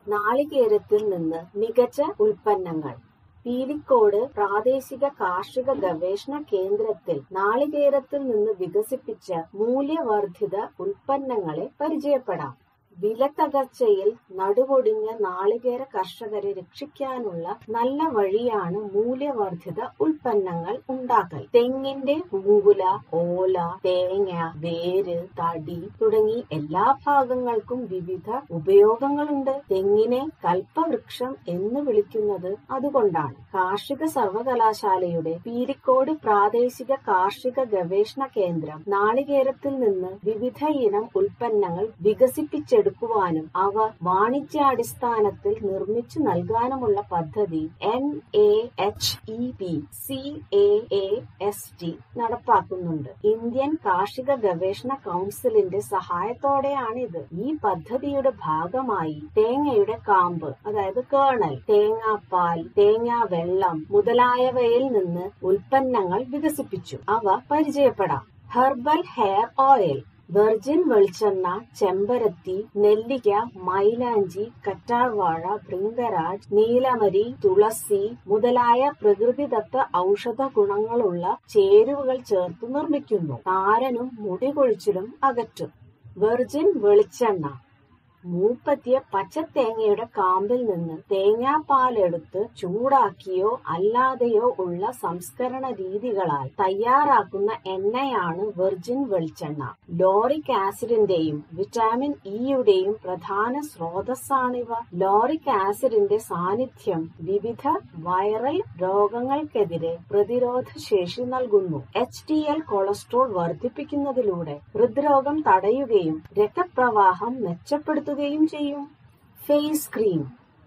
നാളികേരത്തിൽ നിന്ന് മികച്ച ഉൽപ്പന്നങ്ങൾ പീലിക്കോട് പ്രാദേശിക കാർഷിക ഗവേഷണ കേന്ദ്രത്തിൽ നാളികേരത്തിൽ നിന്ന് വികസിപ്പിച്ച മൂല്യവർദ്ധിത ഉൽപ്പന്നങ്ങളെ പരിചയപ്പെടാം വിലത്തകർച്ചയിൽ നടുവൊടിഞ്ഞ നാളികേര കർഷകരെ രക്ഷിക്കാനുള്ള നല്ല വഴിയാണ് മൂല്യവർദ്ധിത ഉൽപ്പന്നങ്ങൾ ഉണ്ടാക്കൽ തെങ്ങിന്റെ പൂങ്കുല ഓല തേങ്ങ വേര് തടി തുടങ്ങി എല്ലാ ഭാഗങ്ങൾക്കും വിവിധ ഉപയോഗങ്ങളുണ്ട് തെങ്ങിനെ കൽപ്പവൃക്ഷം എന്ന് വിളിക്കുന്നത് അതുകൊണ്ടാണ് കാർഷിക സർവകലാശാലയുടെ പീരിക്കോട് പ്രാദേശിക കാർഷിക ഗവേഷണ കേന്ദ്രം നാളികേരത്തിൽ നിന്ന് വിവിധ ഇനം ഉൽപ്പന്നങ്ങൾ വികസിപ്പിച്ചെടുക്കുവാനും അവ വാണിജ്യാടിസ്ഥാനത്തിൽ നിർമ്മിച്ചു നൽകാനുമുള്ള പദ്ധതി N A H E P C A A S T നടപ്പാക്കുന്നുണ്ട് ഇന്ത്യൻ കാർഷിക ഗവേഷണ കൗൺസിലിന്റെ സഹായത്തോടെയാണിത് ഈ പദ്ധതിയുടെ ഭാഗമായി തേങ്ങയുടെ കാമ്പ് അതായത് കേണൽ തേങ്ങാപ്പാൽ തേങ്ങാ വെള്ളം മുതലായവയിൽ നിന്ന് ഉൽപ്പന്നങ്ങൾ വികസിപ്പിച്ചു അവ പരിചയപ്പെടാം ഹെർബൽ ഹെയർ ഓയിൽ വെർജിൻ വെളിച്ചെണ്ണ ചെമ്പരത്തി നെല്ലിക്ക മൈലാഞ്ചി കറ്റാർവാഴ ഭൃംഗരാജ് നീലമരി തുളസി മുതലായ പ്രകൃതിദത്ത ഔഷധ ഗുണങ്ങളുള്ള ചേരുവകൾ ചേർത്ത് നിർമ്മിക്കുന്നു താരനും മുടികൊഴിച്ചിലും അകറ്റും വെർജിൻ വെളിച്ചെണ്ണ മൂപ്പത്തിയ പച്ചത്തേങ്ങയുടെ കാമ്പിൽ നിന്ന് തേങ്ങാപ്പാലെടുത്ത് ചൂടാക്കിയോ അല്ലാതെയോ ഉള്ള സംസ്കരണ രീതികളാൽ തയ്യാറാക്കുന്ന എണ്ണയാണ് വെർജിൻ വെളിച്ചെണ്ണ ലോറിക് ആസിഡിന്റെയും വിറ്റാമിൻ ഇയുടെയും പ്രധാന സ്രോതസ്സാണിവ ലോറിക് ആസിഡിന്റെ സാന്നിധ്യം വിവിധ വൈറൽ രോഗങ്ങൾക്കെതിരെ പ്രതിരോധ ശേഷി നൽകുന്നു എച്ച് ഡി എൽ കൊളസ്ട്രോൾ വർദ്ധിപ്പിക്കുന്നതിലൂടെ ഹൃദ്രോഗം തടയുകയും രക്തപ്രവാഹം മെച്ചപ്പെടുത്തുകയും ചെയ്യും ഫേസ് ക്രീം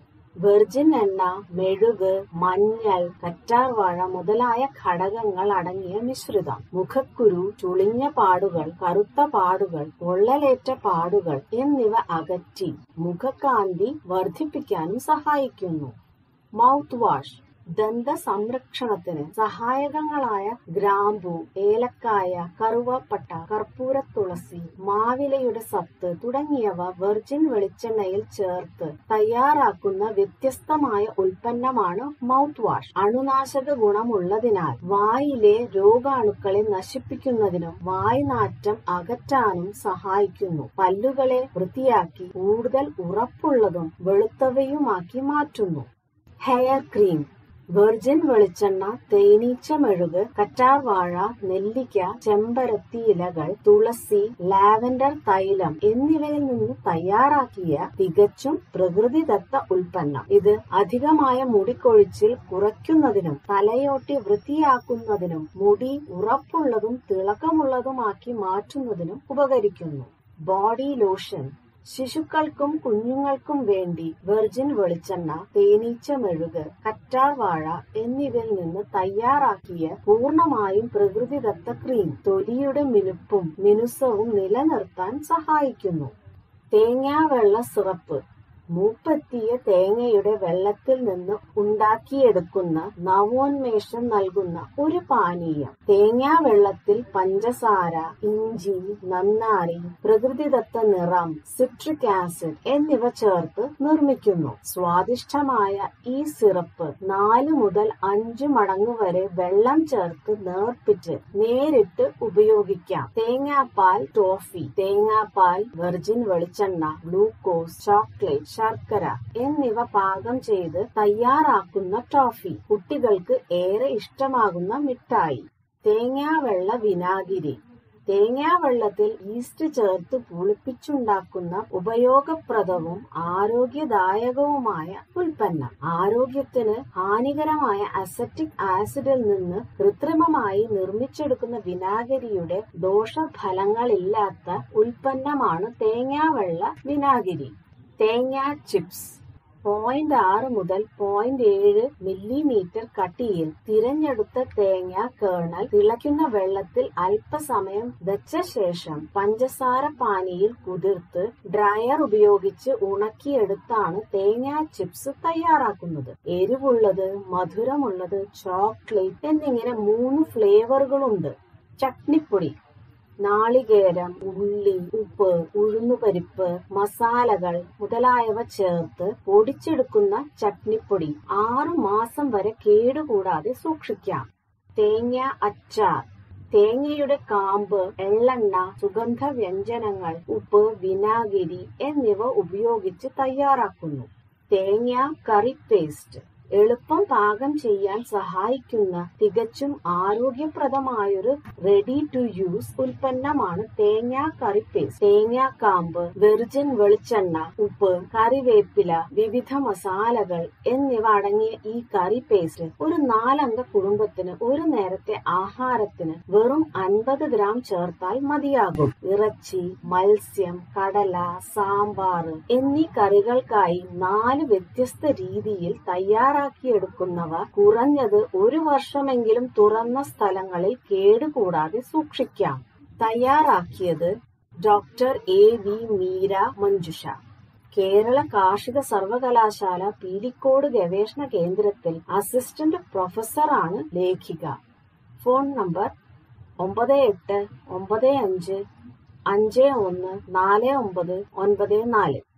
വെർജിൻ എണ്ണ മെഴുക് മഞ്ഞൾ കറ്റാർവാഴ മുതലായ ഘടകങ്ങൾ അടങ്ങിയ മിശ്രിതം മുഖക്കുരു ചുളിഞ്ഞ പാടുകൾ കറുത്ത പാടുകൾ പൊള്ളലേറ്റ പാടുകൾ എന്നിവ അകറ്റി മുഖകാന്തി വർദ്ധിപ്പിക്കാനും സഹായിക്കുന്നു മൗത്ത് വാഷ് ദന്ത സംരക്ഷണത്തിന് സഹായകങ്ങളായ ഗ്രാമ്പു ഏലക്കായ കറുവാപ്പട്ട കർപ്പൂര തുളസി മാവിലയുടെ സത്ത് തുടങ്ങിയവ വെർജിൻ വെളിച്ചെണ്ണയിൽ ചേർത്ത് തയ്യാറാക്കുന്ന വ്യത്യസ്തമായ ഉൽപ്പന്നമാണ് മൗത്ത് വാഷ് അണുനാശക ഗുണമുള്ളതിനാൽ വായിലെ രോഗാണുക്കളെ നശിപ്പിക്കുന്നതിനും വായ്നാറ്റം അകറ്റാനും സഹായിക്കുന്നു പല്ലുകളെ വൃത്തിയാക്കി കൂടുതൽ ഉറപ്പുള്ളതും വെളുത്തവയുമാക്കി മാറ്റുന്നു ഹെയർ ക്രീം വെർജിൻ വെളിച്ചെണ്ണ തേനീച്ച മെഴുക് കറ്റാർവാഴ നെല്ലിക്ക ചെമ്പരത്തി ഇലകൾ തുളസി ലാവൻഡർ തൈലം എന്നിവയിൽ നിന്ന് തയ്യാറാക്കിയ തികച്ചും പ്രകൃതിദത്ത ഉൽപ്പന്നം ഇത് അധികമായ മുടിക്കൊഴിച്ചിൽ കുറയ്ക്കുന്നതിനും തലയോട്ടി വൃത്തിയാക്കുന്നതിനും മുടി ഉറപ്പുള്ളതും തിളക്കമുള്ളതുമാക്കി മാറ്റുന്നതിനും ഉപകരിക്കുന്നു ബോഡി ലോഷൻ ശിശുക്കൾക്കും കുഞ്ഞുങ്ങൾക്കും വേണ്ടി വെർജിൻ വെളിച്ചെണ്ണ തേനീച്ച മെഴുക് കറ്റാർവാഴ എന്നിവയിൽ നിന്ന് തയ്യാറാക്കിയ പൂർണ്ണമായും പ്രകൃതിദത്ത ക്രീം തൊലിയുടെ മിനുപ്പും മിനുസവും നിലനിർത്താൻ സഹായിക്കുന്നു തേങ്ങാവെള്ള സിറപ്പ് മൂപ്പെത്തിയ തേങ്ങയുടെ വെള്ളത്തിൽ നിന്ന് ഉണ്ടാക്കിയെടുക്കുന്ന നവോന്മേഷം നൽകുന്ന ഒരു പാനീയം തേങ്ങാവെള്ളത്തിൽ പഞ്ചസാര ഇഞ്ചി നന്നാരി പ്രകൃതിദത്ത നിറം സിട്രിക് ആസിഡ് എന്നിവ ചേർത്ത് നിർമ്മിക്കുന്നു സ്വാദിഷ്ടമായ ഈ സിറപ്പ് നാല് മുതൽ അഞ്ച് മടങ്ങ് വരെ വെള്ളം ചേർത്ത് നേർപ്പിച്ച് നേരിട്ട് ഉപയോഗിക്കാം തേങ്ങാപ്പാൽ ടോഫി തേങ്ങാപ്പാൽ വെർജിൻ വെളിച്ചെണ്ണ ഗ്ലൂക്കോസ് ചോക്ലേറ്റ് ശർക്കര എന്നിവ പാകം ചെയ്ത് തയ്യാറാക്കുന്ന ടോഫി കുട്ടികൾക്ക് ഏറെ ഇഷ്ടമാകുന്ന മിഠായി തേങ്ങാവെള്ള വിനാഗിരി തേങ്ങാവെള്ളത്തിൽ ഈസ്റ്റ് ചേർത്ത് പുളിപ്പിച്ചുണ്ടാക്കുന്ന ഉപയോഗപ്രദവും ആരോഗ്യദായകവുമായ ഉൽപ്പന്നം ആരോഗ്യത്തിന് ഹാനികരമായ അസറ്റിക് ആസിഡിൽ നിന്ന് കൃത്രിമമായി നിർമ്മിച്ചെടുക്കുന്ന വിനാഗിരിയുടെ ദോഷഫലങ്ങളില്ലാത്ത ഉൽപ്പന്നമാണ് തേങ്ങാവെള്ള വിനാഗിരി തേങ്ങ ചിപ്സ് പോയിന്റ് ആറ് മുതൽ പോയിന്റ് ഏഴ് മില്ലിമീറ്റർ കട്ടിയിൽ തിരഞ്ഞെടുത്ത തേങ്ങ കേണൽ തിളയ്ക്കുന്ന വെള്ളത്തിൽ അല്പസമയം വെച്ച ശേഷം പഞ്ചസാര പാനിയിൽ കുതിർത്ത് ഡ്രയർ ഉപയോഗിച്ച് ഉണക്കിയെടുത്താണ് തേങ്ങ ചിപ്സ് തയ്യാറാക്കുന്നത് എരിവുള്ളത് മധുരമുള്ളത് ചോക്ലേറ്റ് എന്നിങ്ങനെ മൂന്ന് ഫ്ലേവറുകളുണ്ട് ചട്നിപ്പൊടി നാളികേരം ഉള്ളി ഉപ്പ് ഉഴുന്നുപരിപ്പ് മസാലകൾ മുതലായവ ചേർത്ത് പൊടിച്ചെടുക്കുന്ന ചട്നിപ്പൊടി ആറു മാസം വരെ കേടുകൂടാതെ സൂക്ഷിക്കാം തേങ്ങ അച്ചാർ തേങ്ങയുടെ കാമ്പ് എള്ളെണ്ണ സുഗന്ധ വ്യഞ്ജനങ്ങൾ ഉപ്പ് വിനാഗിരി എന്നിവ ഉപയോഗിച്ച് തയ്യാറാക്കുന്നു തേങ്ങ കറി പേസ്റ്റ് എളുപ്പം പാകം ചെയ്യാൻ സഹായിക്കുന്ന തികച്ചും ആരോഗ്യപ്രദമായൊരു റെഡി ടു യൂസ് ഉൽപ്പന്നമാണ് തേങ്ങ കറി പേസ്റ്റ് തേങ്ങാക്കാമ്പ് വെർജിൻ വെളിച്ചെണ്ണ ഉപ്പ് കറിവേപ്പില വിവിധ മസാലകൾ എന്നിവ അടങ്ങിയ ഈ കറി പേസ്റ്റ് ഒരു നാലംഗ കുടുംബത്തിന് ഒരു നേരത്തെ ആഹാരത്തിന് വെറും അൻപത് ഗ്രാം ചേർത്താൽ മതിയാകും ഇറച്ചി മത്സ്യം കടല സാമ്പാർ എന്നീ കറികൾക്കായി നാല് വ്യത്യസ്ത രീതിയിൽ തയ്യാറാക്കിയെടുക്കുന്നവ കുറഞ്ഞത് ഒരു വർഷമെങ്കിലും തുറന്ന സ്ഥലങ്ങളിൽ കേടുകൂടാതെ സൂക്ഷിക്കാം തയ്യാറാക്കിയത് doctor A V Meera Manjusha Kerala കാർഷിക സർവകലാശാല പീലിക്കോട് ഗവേഷണ കേന്ദ്രത്തിൽ അസിസ്റ്റന്റ് പ്രൊഫസറാണ് ലേഖിക ഫോൺ നമ്പർ ഒമ്പത് എട്ട് ഒമ്പത് അഞ്ച് അഞ്ച് ഒന്ന് നാല് ഒമ്പത് ഒൻപത് നാല്